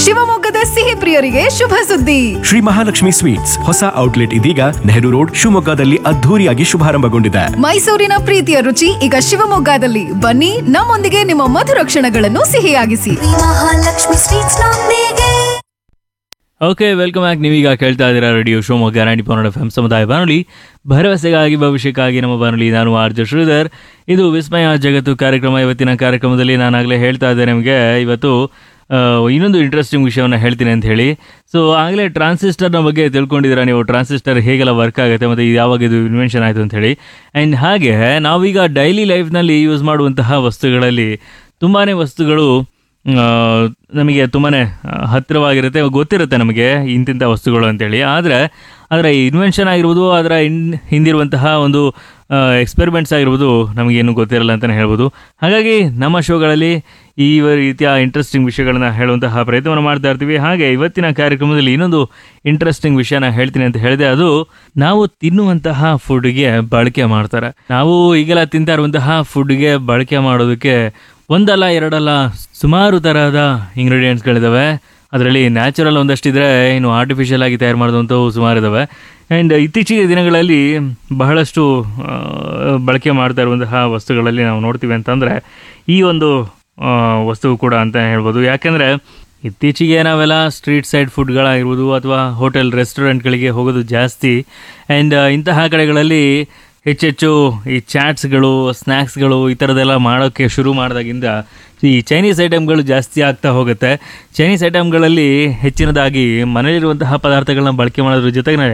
ಶಿವಮೊಗ್ಗದ ಸಿಹಿ ಪ್ರಿಯರಿಗೆ ಶುಭ ಸುದ್ದಿ ಶ್ರೀ ಮಹಾಲಕ್ಷ್ಮಿ ಸ್ವೀಟ್ಸ್ ಹೊಸ ಔಟ್ಲೆಟ್ ಇದೀಗ ನೆಹರು ರೋಡ್ ಶಿವಮೊಗ್ಗದಲ್ಲಿ ಅದ್ಧೂರಿಯಾಗಿ ಶುಭಾರಂಭಗೊಂಡಿದೆ ಮೈಸೂರಿನ ಪ್ರೀತಿಯ ರುಚಿ ಈಗ ಶಿವಮೊಗ್ಗದಲ್ಲಿ ಬನ್ನಿ ನಮ್ಮೊಂದಿಗೆ ನಿಮ್ಮ ಮಧುರ ಕ್ಷಣಗಳನ್ನು ಸಿಹಿಯಾಗಿಸಿ ಮಹಾಲಕ್ಷ್ಮಿ ಸ್ವೀಟ್ಸ್ ನೊಂದಿಗೆ ಓಕೆ ವೆಲ್ಕಮ್ ಬ್ಯಾಕ್ ನೀವೀಗ ಕೇಳ್ತಾ ಇದ್ದೀರಾ ರೇಡಿಯೋ ಶಿವಮೊಗ್ಗ ನಾಡಿ ಪನ್ನಡ ಎಫ್ ಎಂ ಸಮುದಾಯ ಬಾನುಲಿ ಭರವಸೆಗಾಗಿ ಭವಿಷ್ಯಕ್ಕಾಗಿ ನಮ್ಮ ಬಾನುಲಿ ನಾನು ಆರ್ ಜೆ ಶ್ರೀಧರ್ ಇದು ವಿಸ್ಮಯ ಜಗತ್ತು ಕಾರ್ಯಕ್ರಮ ಇವತ್ತಿನ ಕಾರ್ಯಕ್ರಮದಲ್ಲಿ ನಾನಾಗಲೇ ಹೇಳ್ತಾ ಇದ್ದೆ ನಿಮಗೆ ಇವತ್ತು ಆ, ಇನ್ನೊಂದು ಇಂಟ್ರೆಸ್ಟಿಂಗ್ ವಿಷಯವನ್ನು ಹೇಳ್ತೀನಿ ಅಂತ ಹೇಳಿ ಸೊ ಆಗಲೇ ಟ್ರಾನ್ಸಿಸ್ಟರ್ನ ಬಗ್ಗೆ ತಿಳ್ಕೊಂಡಿದ್ದೀರಾ ನೀವು ಟ್ರಾನ್ಸಿಸ್ಟರ್ ಹೇಗೆಲ್ಲ ವರ್ಕ್ ಆಗುತ್ತೆ ಮತ್ತು ಇದು ಯಾವಾಗ ಇದು ಇನ್ವೆನ್ಷನ್ ಆಯಿತು ಅಂತ ಹೇಳಿ ಆ್ಯಂಡ್ ಹಾಗೆ ನಾವೀಗ ಡೈಲಿ ಲೈಫ್ನಲ್ಲಿ ಯೂಸ್ ಮಾಡುವಂತಹ ವಸ್ತುಗಳಲ್ಲಿ ತುಂಬಾ ವಸ್ತುಗಳು ಆ, ನಮಗೆ ತುಂಬಾ ಹತ್ತಿರವಾಗಿರುತ್ತೆ ಗೊತ್ತಿರುತ್ತೆ ನಮಗೆ ಇಂತಿಂಥ ವಸ್ತುಗಳು ಅಂತೇಳಿ ಆದರೆ ಅದರ ಇನ್ವೆನ್ಷನ್ ಆಗಿರ್ಬೋದು ಅದರ ಇನ್ ಹಿಂದಿರುವಂತಹ ಒಂದು ಎಕ್ಸ್ಪೆರಿಮೆಂಟ್ಸ್ ಆಗಿರ್ಬೋದು ನಮಗೇನು ಗೊತ್ತಿರಲ್ಲ ಅಂತಲೇ ಹೇಳ್ಬೋದು ಹಾಗಾಗಿ ನಮ್ಮ ಶೋಗಳಲ್ಲಿ ಈ ರೀತಿಯ ಇಂಟ್ರೆಸ್ಟಿಂಗ್ ವಿಷಯಗಳನ್ನ ಹೇಳುವಂತಹ ಪ್ರಯತ್ನವನ್ನು ಮಾಡ್ತಾ ಇರ್ತೀವಿ ಹಾಗೆ ಇವತ್ತಿನ ಕಾರ್ಯಕ್ರಮದಲ್ಲಿ ಇನ್ನೊಂದು ಇಂಟ್ರೆಸ್ಟಿಂಗ್ ವಿಷಯನ ಹೇಳ್ತೀನಿ ಅಂತ ಹೇಳಿದೆ ಅದು ನಾವು ತಿನ್ನುವಂತಹ ಫುಡ್ಗೆ ಬಳಕೆ ಮಾಡ್ತಾರೆ ನಾವು ಈಗೆಲ್ಲ ತಿಂತಾ ಇರುವಂತಹ ಫುಡ್ಗೆ ಬಳಕೆ ಮಾಡೋದಕ್ಕೆ ಒಂದಲ್ಲ ಎರಡಲ್ಲ ಸುಮಾರು ತರಹದ ಇಂಗ್ರೀಡಿಯೆಂಟ್ಸ್ಗಳಿದ್ದಾವೆ ಅದರಲ್ಲಿ ನ್ಯಾಚುರಲ್ ಒಂದಷ್ಟಿದ್ರೆ ಇನ್ನು ಆರ್ಟಿಫಿಷಿಯಲ್ ಆಗಿ ತಯಾರು ಮಾಡಿದಂಥವು ಸುಮಾರು ಇದ್ದಾವೆ ಆ್ಯಂಡ್ ಇತ್ತೀಚಿನ ದಿನಗಳಲ್ಲಿ ಬಹಳಷ್ಟು ಆ, ಬಳಕೆ ಮಾಡ್ತಾ ಇರುವಂತಹ ವಸ್ತುಗಳಲ್ಲಿ ನಾವು ನೋಡ್ತೀವಿ ಅಂತಂದರೆ ಈ ಒಂದು ಆ, ವಸ್ತು ಕೂಡ ಅಂತ ಹೇಳ್ಬೋದು ಯಾಕೆಂದರೆ ಇತ್ತೀಚೆಗೆ ನಾವೆಲ್ಲ ಸ್ಟ್ರೀಟ್ ಸೈಡ್ ಫುಡ್ಗಳಾಗಿರ್ಬೋದು ಅಥವಾ ಹೋಟೆಲ್ ರೆಸ್ಟೋರೆಂಟ್ಗಳಿಗೆ ಹೋಗೋದು ಜಾಸ್ತಿ ಆ್ಯಂಡ್ ಇಂತಹ ಕಡೆಗಳಲ್ಲಿ ಹೆಚ್ಚೆಚ್ಚು ಈ ಚಾಟ್ಸ್ಗಳು ಸ್ನ್ಯಾಕ್ಸ್ಗಳು ಈ ಥರದ್ದೆಲ್ಲ ಮಾಡೋಕ್ಕೆ ಶುರು ಮಾಡಿದಾಗಿಂದ ಈ ಚೈನೀಸ್ ಐಟಮ್ಗಳು ಜಾಸ್ತಿ ಆಗ್ತಾ ಹೋಗುತ್ತೆ ಚೈನೀಸ್ ಐಟಮ್ಗಳಲ್ಲಿ ಹೆಚ್ಚಿನದಾಗಿ ಮನೆಯಲ್ಲಿರುವಂತಹ ಪದಾರ್ಥಗಳನ್ನ ಬಳಕೆ ಮಾಡೋದ್ರ ಜೊತೆಗೆ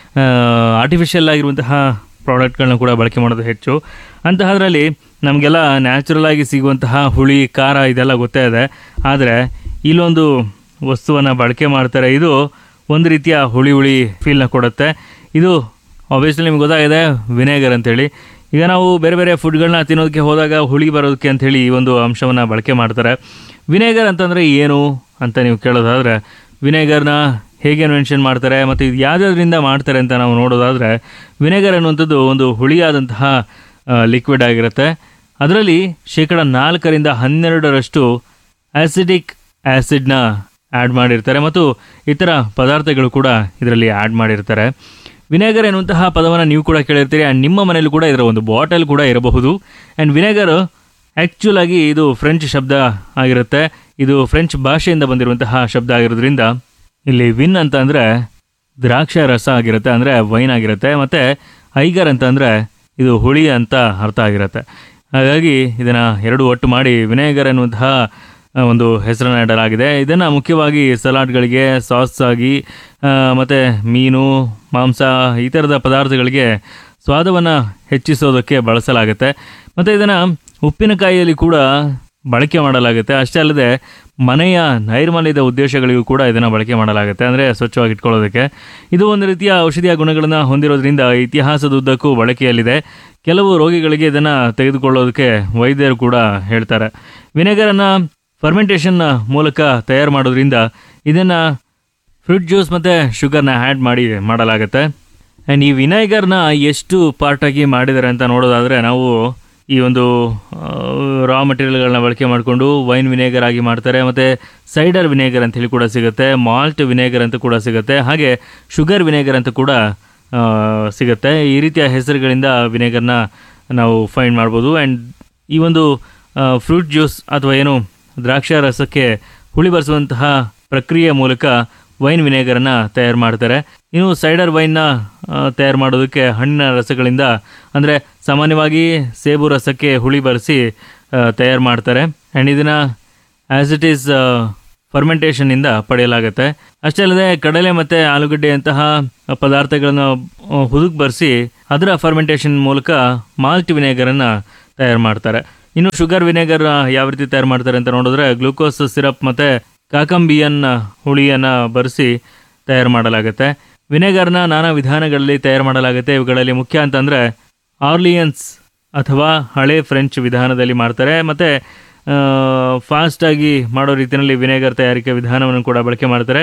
ಆರ್ಟಿಫಿಷಿಯಲ್ ಆಗಿರುವಂತಹ ಪ್ರಾಡಕ್ಟ್ಗಳನ್ನ ಕೂಡ ಬಳಕೆ ಮಾಡೋದು ಹೆಚ್ಚು ಅಂತಹದ್ರಲ್ಲಿ ನಮಗೆಲ್ಲ ನ್ಯಾಚುರಲ್ ಆಗಿ ಸಿಗುವಂತಹ ಹುಳಿ ಖಾರ ಇದೆಲ್ಲ ಗೊತ್ತೇ ಇದೆ ಆದರೆ ಇಲ್ಲೊಂದು ವಸ್ತುವನ್ನು ಬಳಕೆ ಮಾಡ್ತಾರೆ ಇದು ಒಂದು ರೀತಿಯ ಹುಳಿ ಹುಳಿ ಫೀಲ್ನ ಕೊಡುತ್ತೆ ಇದು ಆಬ್ವಿಯಸ್ಲಿ ನಿಮ್ಗೆ ಗೊತ್ತಾಗಿದೆ ವಿನೆಗರ್ ಅಂತೇಳಿ ಈಗ ನಾವು ಬೇರೆ ಬೇರೆ ಫುಡ್ಗಳನ್ನ ತಿನ್ನೋದಕ್ಕೆ ಹೋದಾಗ ಹುಳಿ ಬರೋದಕ್ಕೆ ಅಂಥೇಳಿ ಈ ಒಂದು ಅಂಶವನ್ನು ಬಳಕೆ ಮಾಡ್ತಾರೆ ವಿನೆಗರ್ ಅಂತಂದರೆ ಏನು ಅಂತ ನೀವು ಕೇಳೋದಾದರೆ ವಿನೆಗರ್ನ ಹೇಗೆ ಮೆನ್ಷನ್ ಮಾಡ್ತಾರೆ ಮತ್ತು ಇದು ಯಾವ್ಯಾವುದರಿಂದ ಮಾಡ್ತಾರೆ ಅಂತ ನಾವು ನೋಡೋದಾದರೆ ವಿನೆಗರ್ ಅನ್ನುವಂಥದ್ದು ಒಂದು ಹುಳಿಯಾದಂತಹ ಲಿಕ್ವಿಡ್ ಆಗಿರುತ್ತೆ ಅದರಲ್ಲಿ ಶೇಕಡ ನಾಲ್ಕರಿಂದ ಹನ್ನೆರಡರಷ್ಟು ಆಸಿಡಿಕ್ ಆ್ಯಸಿಡ್ನ ಆ್ಯಡ್ ಮಾಡಿರ್ತಾರೆ ಮತ್ತು ಇತರ ಪದಾರ್ಥಗಳು ಕೂಡ ಇದರಲ್ಲಿ ಆ್ಯಡ್ ಮಾಡಿರ್ತಾರೆ ವಿನೆಗರ್ ಎನ್ನುವಂತಹ ಪದವನ್ನು ನೀವು ಕೂಡ ಕೇಳಿರ್ತೀರಿ ಆ್ಯಂಡ್ ನಿಮ್ಮ ಮನೇಲಿ ಕೂಡ ಇದರ ಒಂದು ಬಾಟಲ್ ಕೂಡ ಇರಬಹುದು ಆ್ಯಂಡ್ ವಿನೆಗರ್ ಆ್ಯಕ್ಚುಲ್ ಆಗಿ ಇದು ಫ್ರೆಂಚ್ ಶಬ್ದ ಆಗಿರುತ್ತೆ ಇದು ಫ್ರೆಂಚ್ ಭಾಷೆಯಿಂದ ಬಂದಿರುವಂತಹ ಶಬ್ದ ಆಗಿರೋದ್ರಿಂದ ಇಲ್ಲಿ ವಿನ್ ಅಂತ ಅಂದರೆ ದ್ರಾಕ್ಷ ರಸ ಆಗಿರುತ್ತೆ ಅಂದರೆ ವೈನ್ ಆಗಿರುತ್ತೆ ಮತ್ತು ಐಗರ್ ಅಂತ ಅಂದರೆ ಇದು ಹುಳಿ ಅಂತ ಅರ್ಥ ಆಗಿರುತ್ತೆ ಹಾಗಾಗಿ ಇದನ್ನು ಎರಡು ಒಟ್ಟು ಮಾಡಿ ವಿನೆಗರ್ ಎನ್ನುವಂತಹ ಆ, ಒಂದು ಹೆಸರನ್ನು ಇಡಲಾಗಿದೆ ಇದನ್ನು ಮುಖ್ಯವಾಗಿ ಸಲಾಡ್ಗಳಿಗೆ ಸಾಸ್ ಆಗಿ ಆ, ಮತ್ತು ಮೀನು ಮಾಂಸ ಈ ಥರದ ಪದಾರ್ಥಗಳಿಗೆ ಸ್ವಾದವನ್ನು ಹೆಚ್ಚಿಸೋದಕ್ಕೆ ಬಳಸಲಾಗುತ್ತೆ ಮತ್ತು ಇದನ್ನು ಉಪ್ಪಿನಕಾಯಿಯಲ್ಲಿ ಕೂಡ ಬಳಕೆ ಮಾಡಲಾಗುತ್ತೆ ಅಷ್ಟೇ ಅಲ್ಲದೆ ಮನೆಯ ನೈರ್ಮಲ್ಯದ ಉದ್ದೇಶಗಳಿಗೂ ಕೂಡ ಇದನ್ನು ಬಳಕೆ ಮಾಡಲಾಗುತ್ತೆ ಅಂದರೆ ಸ್ವಚ್ಛವಾಗಿ ಇಟ್ಕೊಳ್ಳೋದಕ್ಕೆ ಇದು ಒಂದು ರೀತಿಯ ಔಷಧಿಯ ಗುಣಗಳನ್ನು ಹೊಂದಿರೋದ್ರಿಂದ ಇತಿಹಾಸದ ಉದ್ದಕ್ಕೂ ಬಳಕೆಯಲ್ಲಿದೆ ಕೆಲವು ರೋಗಿಗಳಿಗೆ ಇದನ್ನು ತೆಗೆದುಕೊಳ್ಳೋದಕ್ಕೆ ವೈದ್ಯರು ಕೂಡ ಹೇಳ್ತಾರೆ ವಿನೆಗರನ್ನು ಫರ್ಮೆಂಟೇಷನ್ನ ಮೂಲಕ ತಯಾರು ಮಾಡೋದ್ರಿಂದ ಇದನ್ನು ಫ್ರೂಟ್ ಜ್ಯೂಸ್ ಮತ್ತು ಶುಗರ್ನ ಆ್ಯಡ್ ಮಾಡಿ ಮಾಡಲಾಗುತ್ತೆ ಆ್ಯಂಡ್ ಈ ವಿನೆಗರ್ನ ಎಷ್ಟು ಪಾರ್ಟಾಗಿ ಮಾಡಿದ್ದಾರೆ ಅಂತ ನೋಡೋದಾದರೆ ನಾವು ಈ ಒಂದು ರಾ ಮಟೀರಿಯಲ್ಗಳನ್ನ ಬಳಕೆ ಮಾಡಿಕೊಂಡು ವೈನ್ ವಿನೆಗರ್ ಆಗಿ ಮಾಡ್ತಾರೆ ಮತ್ತು ಸೈಡರ್ ವಿನೆಗರ್ ಅಂತ ಹೇಳಿ ಕೂಡ ಸಿಗುತ್ತೆ ಮಾಲ್ಟ್ ವಿನೆಗರ್ ಅಂತ ಕೂಡ ಸಿಗುತ್ತೆ ಹಾಗೆ ಶುಗರ್ ವಿನೆಗರ್ ಅಂತ ಕೂಡ ಆ, ಸಿಗುತ್ತೆ ಈ ರೀತಿಯ ಹೆಸರುಗಳಿಂದ ವಿನೆಗರ್ನ ನಾವು ಫೈಂಡ್ ಮಾಡ್ಬೋದು ಆ್ಯಂಡ್ ಈ ಒಂದು ಫ್ರೂಟ್ ಜ್ಯೂಸ್ ಅಥವಾ ಏನು ದ್ರಾಕ್ಷಾ ರಸಕ್ಕೆ ಹುಳಿ ಬರೆಸುವಂತಹ ಪ್ರಕ್ರಿಯೆ ಮೂಲಕ ವೈನ್ ವಿನೆಗರನ್ನು ತಯಾರು ಮಾಡ್ತಾರೆ ಇನ್ನು ಸೈಡರ್ ವೈನ್ನ ತಯಾರು ಮಾಡೋದಕ್ಕೆ ಹಣ್ಣಿನ ರಸಗಳಿಂದ ಅಂದರೆ ಸಾಮಾನ್ಯವಾಗಿ ಸೇಬು ರಸಕ್ಕೆ ಹುಳಿ ಬರೆಸಿ ತಯಾರು ಮಾಡ್ತಾರೆ ಆ್ಯಂಡ್ ಇದನ್ನು ಆ್ಯಸ್ ಇಟ್ ಈಸ್ ಫರ್ಮೆಂಟೇಷನ್ನಿಂದ ಪಡೆಯಲಾಗುತ್ತೆ ಅಷ್ಟೇ ಅಲ್ಲದೆ ಕಡಲೆ ಮತ್ತು ಆಲೂಗಡ್ಡೆಯಂತಹ ಪದಾರ್ಥಗಳನ್ನು ಹುದುಗ್ ಬರೆಸಿ ಅದರ ಫರ್ಮೆಂಟೇಷನ್ ಮೂಲಕ ಮಾಲ್ಟ್ ವಿನೆಗರನ್ನು ತಯಾರು ಮಾಡ್ತಾರೆ ಇನ್ನು ಶುಗರ್ ವಿನೆಗರ್ ಯಾವ ರೀತಿ ತಯಾರು ಮಾಡ್ತಾರೆ ಅಂತ ನೋಡಿದ್ರೆ ಗ್ಲೂಕೋಸ್ ಸಿರಪ್ ಮತ್ತು ಕಾಕಂಬಿಯನ್ ಹುಳಿಯನ್ನು ಬರೆಸಿ ತಯಾರು ಮಾಡಲಾಗುತ್ತೆ ವಿನೆಗರ್ನ ನಾನಾ ವಿಧಾನಗಳಲ್ಲಿ ತಯಾರು ಮಾಡಲಾಗುತ್ತೆ ಇವುಗಳಲ್ಲಿ ಮುಖ್ಯ ಅಂತಂದರೆ ಆರ್ಲಿಯನ್ಸ್ ಅಥವಾ ಹಳೆ ಫ್ರೆಂಚ್ ವಿಧಾನದಲ್ಲಿ ಮಾಡ್ತಾರೆ ಮತ್ತು ಫಾಸ್ಟಾಗಿ ಮಾಡೋ ರೀತಿಯಲ್ಲಿ ವಿನೆಗರ್ ತಯಾರಿಕೆ ವಿಧಾನವನ್ನು ಕೂಡ ಬಳಕೆ ಮಾಡ್ತಾರೆ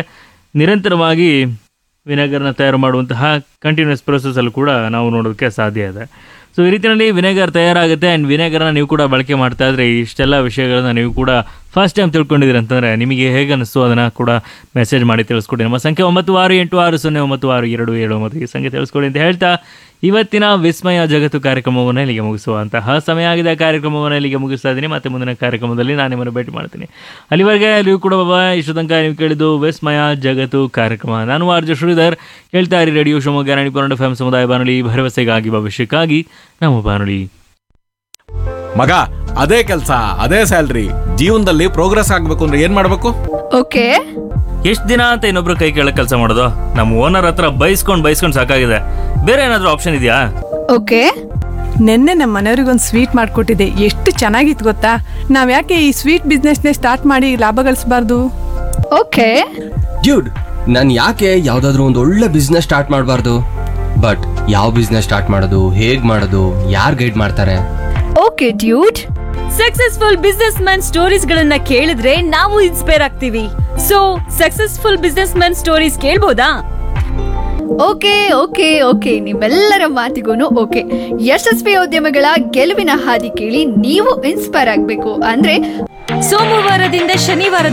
ನಿರಂತರವಾಗಿ ವಿನೆಗರ್ನ ತಯಾರು ಮಾಡುವಂತಹ ಕಂಟಿನ್ಯೂಸ್ ಪ್ರೊಸೆಸಲ್ಲಿ ಕೂಡ ನಾವು ನೋಡೋದಕ್ಕೆ ಸಾಧ್ಯ ಇದೆ ಸೊ ಈ ರೀತಿಯಲ್ಲಿ ವಿನೆಗರ್ ತಯಾರಾಗುತ್ತೆ ಆ್ಯಂಡ್ ವಿನೆಗರ್ನ ನೀವು ಕೂಡ ಬಳಕೆ ಮಾಡ್ತಾ ಇದ್ರೆ ಇಷ್ಟೆಲ್ಲ ವಿಷಯಗಳನ್ನ ನೀವು ಕೂಡ ಫಸ್ಟ್ ಟೈಮ್ ತಿಳ್ಕೊಂಡಿದ್ದೀರಿ ಅಂತಂದರೆ ನಿಮಗೆ ಹೇಗೆ ಅನಿಸ್ತು ಅದನ್ನು ಕೂಡ ಮೆಸೇಜ್ ಮಾಡಿ ತಿಳಿಸ್ಕೊಡಿ ನಮ್ಮ ಸಂಖ್ಯೆ ಒಂಬತ್ತು ಆರು ಎಂಟು ಆರು ಸೊನ್ನೆ ಒಂಬತ್ತು ಆರು ಎರಡು ಏಳು ಒಂಬತ್ತು ಈ ಸಂಖ್ಯೆ ತಿಳಿಸ್ಕೊಡಿ ಅಂತ ಹೇಳ್ತಾ ಇವತ್ತಿನ ವಿಸ್ಮಯ ಜಗತ್ತು ಕಾರ್ಯಕ್ರಮವನ್ನು ಇಲ್ಲಿಗೆ ಮುಗಿಸುವಂತಹ ಸಮಯ ಆಗಿದೆ ಕಾರ್ಯಕ್ರಮವನ್ನು ಇಲ್ಲಿಗೆ ಮುಗಿಸ್ತಾ ಇದ್ದೀನಿ ಮತ್ತೆ ಮುಂದಿನ ಕಾರ್ಯಕ್ರಮದಲ್ಲಿ ನಾನು ನಿಮ್ಮನ್ನು ಭೇಟಿ ಮಾಡ್ತೀನಿ ಅಲ್ಲಿವರೆಗೆ ನೀವು ಕೂಡ ಬಾಬಾ ಇಷ್ಟು ತನಕ ನೀವು ಕೇಳಿದ್ದು ವಿಸ್ಮಯ ಜಗತ್ತು ಕಾರ್ಯಕ್ರಮ ನಾನು ಆರ್ಜ ಶ್ರೀಧರ್ ಕೇಳ್ತಾ ಇರಿ ರೇಡಿಯೋ ಶಿವಮೊಗ್ಗ ರಾಣಿ ಪನ್ನಡ ಎಫ್ ಸಮುದಾಯ ಬಾನುಲಿ ಭರವಸೆಗಾಗಿ ಭವಿಷ್ಯಕ್ಕಾಗಿ ನಮ್ಮ ಬಾನುಲಿ ಮಗ ಅದೇ ಕೆಲಸ ಅದೇ ಸ್ಯಾಲ್ರಿ ಜೀವನದಲ್ಲಿ ಪ್ರೋಗ್ರೆಸ್ ಆಗ್ಬೇಕು ಅಂದ್ರೆ ಏನ್ ಮಾಡ್ಬೇಕು ಓಕೆ ಎಷ್ಟು ದಿನ ಅಂತ ಇನ್ನೊಬ್ರು ಕೈ ಕೆಳಗೆ ಕೆಲಸ ಮಾಡೋದು ನಮ್ಮ ಓನರ್ ಹತ್ರ ಬೈಸ್ಕೊಂಡು ಬೈಸ್ಕೊಂಡು ಸಾಕಾಗಿದೆ ಬೇರೆ ಏನಾದರೂ ಆಪ್ಷನ್ ಇದೆಯಾ ಓಕೆ ನಿನ್ನೆ ನಮ್ಮ ಮನೆಯವ್ರಿಗೊಂದು ಸ್ವೀಟ್ ಮಾಡಿಕೊಟ್ಟಿದ್ದೆ ಎಷ್ಟು ಚೆನ್ನಾಗಿತ್ತು ಗೊತ್ತಾ ನಾವು ಯಾಕೆ ಈ ಸ್ವೀಟ್ ಬಿಸ್ನೆಸ್ನೇ ಸ್ಟಾರ್ಟ್ ಮಾಡಿ ಲಾಭ ಗಳಿಸಬಾರ್ದು ಓಕೆ ಡ್ಯೂಡ್ ನಾನು ಯಾಕೆ ಯಾವ್ದಾದ್ರು ಒಂದು ಒಳ್ಳೆ ಬಿಸ್ನೆಸ್ ಸ್ಟಾರ್ಟ್ ಮಾಡಬಾರ್ದು ಬಟ್ ಯಾವ ಬಿಸ್ನೆಸ್ ಸ್ಟಾರ್ಟ್ ಮಾಡೋದು ಹೇಗ್ ಮಾಡೋದು ಯಾರು ಗೈಡ್ ಮಾಡ್ತಾರೆ okay dude successful businessman stories ಗಳನ್ನ ಕೇಳಿದ್ರೆ ನಾವು ಇನ್ಸ್ಪೈರ್ ಆಗ್ತೀವಿ so successful businessman stories ಕೇಳ್ಬೋದಾ ಓಕೆ ಓಕೆ ಓಕೆ ನಿಮ್ಮೆಲ್ಲರ ಮಾತಿಗೂ ಓಕೆ ಯಶಸ್ವಿ ಉದ್ಯಮಗಳ ಗೆಲುವಿನ ಹಾದಿ ಕೇಳಿ ನೀವು ಇನ್ಸ್ಪೈರ್ ಆಗಬೇಕು ಅಂದ್ರೆ ಸೋಮವಾರದಿಂದ ಶನಿವಾರದ